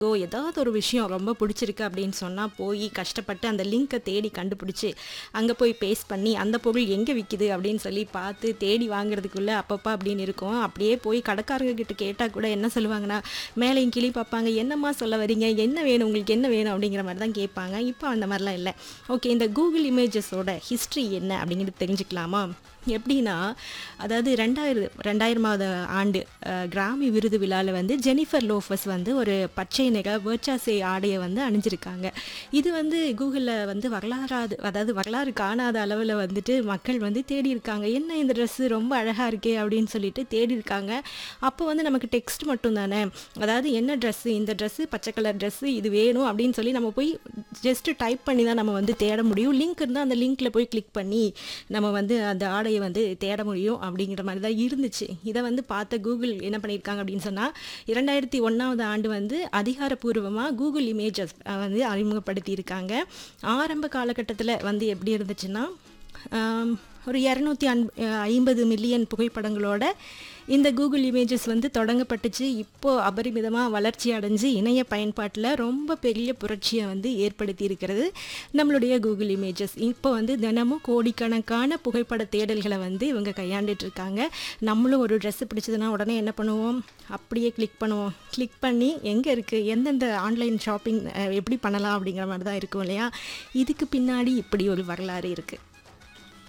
ஓ ஏதாவது ஒரு விஷயம் ரொம்ப பிடிச்சிருக்கு அப்படின்னு சொன்னால் போய் கஷ்டப்பட்டு அந்த லிங்க்கை தேடி கண்டுபிடிச்சி அங்கே போய் பேஸ்ட் பண்ணி அந்த பொருள் எங்கே விற்கிது அப்படின்னு சொல்லி பார்த்து தேடி வாங்குறதுக்குள்ளே அப்பப்போ அப்படின்னு இருக்கும் அப்படியே போய் கடைக்காரங்க கிட்ட கேட்டால் கூட என்ன சொல்லுவாங்கன்னா மேலேயும் கிளி பார்ப்பாங்க என்னம்மா சொல்ல வரீங்க என்ன வேணும் உங்களுக்கு என்ன வேணும் அப்படிங்கிற மாதிரி தான் கேட்பாங்க இப்போ அந்த மாதிரிலாம் இல்லை ஓகே இந்த கூகுள் இமேஜஸோட ஹிஸ்ட்ரி என்ன அப்படிங்கிறது தெரிஞ்சுக்கலாமா எப்படின்னா அதாவது ரெண்டாயிரம் ரெண்டாயிரமாவது ஆண்டு அஹ், கிராமி விருது விழாவில் வந்து ஜெனிஃபர் லோஃபஸ் வந்து ஒரு பச்சை நிற வேர்ச்சாசே ஆடையை வந்து அணிஞ்சிருக்காங்க இது வந்து கூகுளில் வந்து வரலாறாது அதாவது வரலாறு காணாத அளவில் வந்துட்டு மக்கள் வந்து தேடி இருக்காங்க என்ன இந்த ட்ரெஸ்ஸு ரொம்ப அழகாக இருக்கே அப்படின்னு சொல்லிட்டு தேடி இருக்காங்க அப்போ வந்து நமக்கு டெக்ஸ்ட் மட்டும் தானே அதாவது என்ன ட்ரெஸ்ஸு இந்த ட்ரெஸ்ஸு பச்சை கலர் ட்ரெஸ்ஸு இது வேணும் அப்படின்னு சொல்லி நம்ம போய் ஜஸ்ட்டு டைப் பண்ணி தான் நம்ம வந்து தேட முடியும் லிங்க் இருந்தால் அந்த லிங்க்கில் போய் கிளிக் பண்ணி நம்ம வந்து அந்த ஆடையை வந்து தேட முடியும் அப்படிங்கிற மாதிரி தான் இருந்துச்சு இதை வந்து பார்த்த கூகுள் என்ன பண்ணியிருக்காங்க அப்படின்னு சொன்னால் இரண்டாயிரத்தி ஒன்றாவது ஆண்டு வந்து அதிகாரப்பூர்வமாக கூகுள் இமேஜஸ் வந்து அறிமுகப்படுத்தியிருக்காங்க ஆரம்ப காலகட்டத்தில் வந்து எப்படி இருந்துச்சுன்னா ஆம், ஒரு இரநூத்தி அன் ஐம்பது மில்லியன் புகைப்படங்களோட இந்த கூகுள் இமேஜஸ் வந்து தொடங்கப்பட்டுச்சு இப்போ அபரிமிதமாக வளர்ச்சி அடைஞ்சு இணைய பயன்பாட்டில் ரொம்ப பெரிய புரட்சியை வந்து ஏற்படுத்தி இருக்கிறது நம்மளுடைய கூகுள் இமேஜஸ் இப்போ வந்து தினமும் கோடிக்கணக்கான புகைப்பட தேடல்களை வந்து இவங்க கையாண்டுட்டு இருக்காங்க நம்மளும் ஒரு ட்ரெஸ்ஸு பிடிச்சதுன்னா உடனே என்ன பண்ணுவோம் அப்படியே கிளிக் பண்ணுவோம் கிளிக் பண்ணி எங்கே இருக்குது எந்தெந்த ஆன்லைன் ஷாப்பிங் எப்படி பண்ணலாம் அப்படிங்கிற மாதிரி தான் இருக்கும் இல்லையா இதுக்கு பின்னாடி இப்படி ஒரு வரலாறு இருக்குது